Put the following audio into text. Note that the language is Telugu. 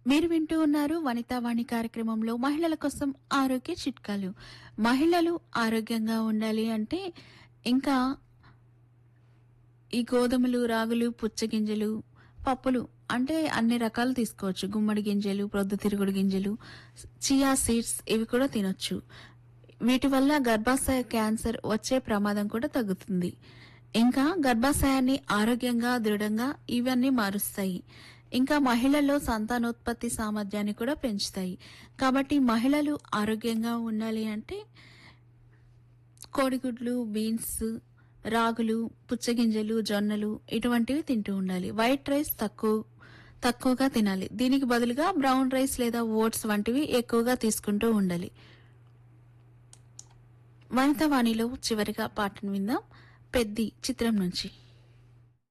మీరు వింటూ ఉన్నారు వనితావాణి కార్యక్రమంలో మహిళల కోసం ఆరోగ్య చిట్కాలు మహిళలు ఆరోగ్యంగా ఉండాలి అంటే ఇంకా ఈ గోధుమలు రాగులు పుచ్చగింజలు పప్పులు అంటే అన్ని రకాలు తీసుకోవచ్చు గుమ్మడి గింజలు ప్రొద్దుతిరుగుడు గింజలు చియా సీడ్స్ ఇవి కూడా తినొచ్చు వీటి వల్ల గర్భాశయ క్యాన్సర్ వచ్చే ప్రమాదం కూడా తగ్గుతుంది ఇంకా గర్భాశయాన్ని ఆరోగ్యంగా దృఢంగా ఇవన్నీ మారుస్తాయి ఇంకా మహిళల్లో సంతానోత్పత్తి సామర్థ్యాన్ని కూడా పెంచుతాయి కాబట్టి మహిళలు ఆరోగ్యంగా ఉండాలి అంటే కోడిగుడ్లు బీన్స్ రాగులు పుచ్చగింజలు జొన్నలు ఇటువంటివి తింటూ ఉండాలి వైట్ రైస్ తక్కువ తక్కువగా తినాలి దీనికి బదులుగా బ్రౌన్ రైస్ లేదా ఓట్స్ వంటివి ఎక్కువగా తీసుకుంటూ ఉండాలి వనితవాణిలో చివరిగా పాటను విందాం పెద్ది చిత్రం నుంచి